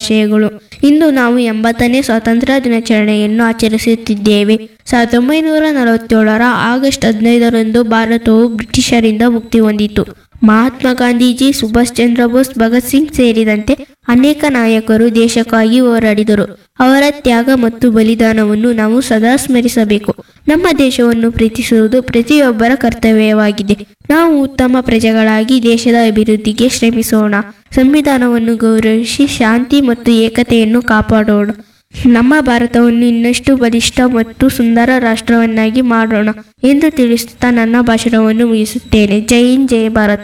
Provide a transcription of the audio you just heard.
ಶುಭಾಶಯಗಳು ಇಂದು ನಾವು ಎಂಬತ್ತನೇ ಸ್ವಾತಂತ್ರ್ಯ ದಿನಾಚರಣೆಯನ್ನು ಆಚರಿಸುತ್ತಿದ್ದೇವೆ ಸಾವಿರದ ಒಂಬೈನೂರ ನಲವತ್ತೇಳರ ಆಗಸ್ಟ್ ಹದಿನೈದರಂದು ಭಾರತವು ಬ್ರಿಟಿಷರಿಂದ ಮುಕ್ತಿ ಹೊಂದಿತು ಮಹಾತ್ಮ ಗಾಂಧೀಜಿ ಸುಭಾಷ್ ಚಂದ್ರ ಬೋಸ್ ಭಗತ್ ಸಿಂಗ್ ಸೇರಿದಂತೆ ಅನೇಕ ನಾಯಕರು ದೇಶಕ್ಕಾಗಿ ಹೋರಾಡಿದರು ಅವರ ತ್ಯಾಗ ಮತ್ತು ಬಲಿದಾನವನ್ನು ನಾವು ಸದಾ ಸ್ಮರಿಸಬೇಕು ನಮ್ಮ ದೇಶವನ್ನು ಪ್ರೀತಿಸುವುದು ಪ್ರತಿಯೊಬ್ಬರ ಕರ್ತವ್ಯವಾಗಿದೆ ನಾವು ಉತ್ತಮ ಪ್ರಜೆಗಳಾಗಿ ದೇಶದ ಅಭಿವೃದ್ಧಿಗೆ ಶ್ರಮಿಸೋಣ ಸಂವಿಧಾನವನ್ನು ಗೌರವಿಸಿ ಶಾಂತಿ ಮತ್ತು ಏಕತೆಯನ್ನು ಕಾಪಾಡೋಣ ನಮ್ಮ ಭಾರತವನ್ನು ಇನ್ನಷ್ಟು ಬಲಿಷ್ಠ ಮತ್ತು ಸುಂದರ ರಾಷ್ಟ್ರವನ್ನಾಗಿ ಮಾಡೋಣ ಎಂದು ತಿಳಿಸುತ್ತಾ ನನ್ನ ಭಾಷಣವನ್ನು ಮುಗಿಸುತ್ತೇನೆ ಜೈ ಹಿಂದ್ ಜೈ ಭಾರತ್